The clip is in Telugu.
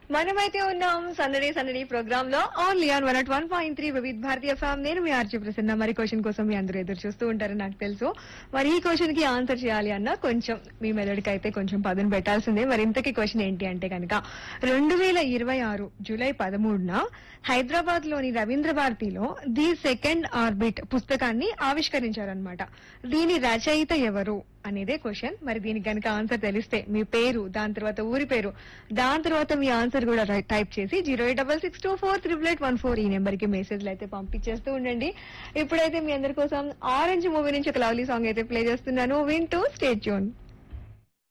మనమైతే ఉన్నాం సందడి సందడి ప్రోగ్రామ్ లో only on one at one point three Vividh Bharati FM నేను మీ ఆర్జీ ప్రసన్న మరి క్వశ్చన్ కోసం మీ అందరూ ఎదురు చూస్తూ ఉంటారని నాకు తెలుసు మరి ఈ క్వశ్చన్ కి ఆన్సర్ చేయాలి అన్న కొంచెం మీ మెదడుకి అయితే కొంచెం పదును పెట్టాల్సిందే మరి ఇంతకీ క్వశ్చన్ ఏంటి అంటే కనుక రెండు వేల ఇరవై ఆరు జూలై పదమూడున హైదరాబాద్ లోని రవీంద్ర భారతిలో ది సెకండ్ ఆర్బిట్ పుస్తకాన్ని ఆవిష్కరించారనమాట దీని రచయిత ఎవరు అనేదే క్వశ్చన్ మరి దీనికి కనుక ఆన్సర్ తెలిస్తే మీ పేరు దాని తర్వాత ఊరి పేరు దాని తర్వాత మీ ఆన్సర్ కూడా రై- టైప్ చేసి zero eight double six two four triple eight one four ఈ నెంబర్ కి మెసేజ్లు అయితే పంపించేస్తూ ఉండండి ఇప్పుడైతే మీ అందరి కోసం ఆరెంజ్ మూవీ నుంచి ఒక లవ్లీ సాంగ్ అయితే ప్లే చేస్తున్నాను వింటూ స్టేట్ ట్యూన్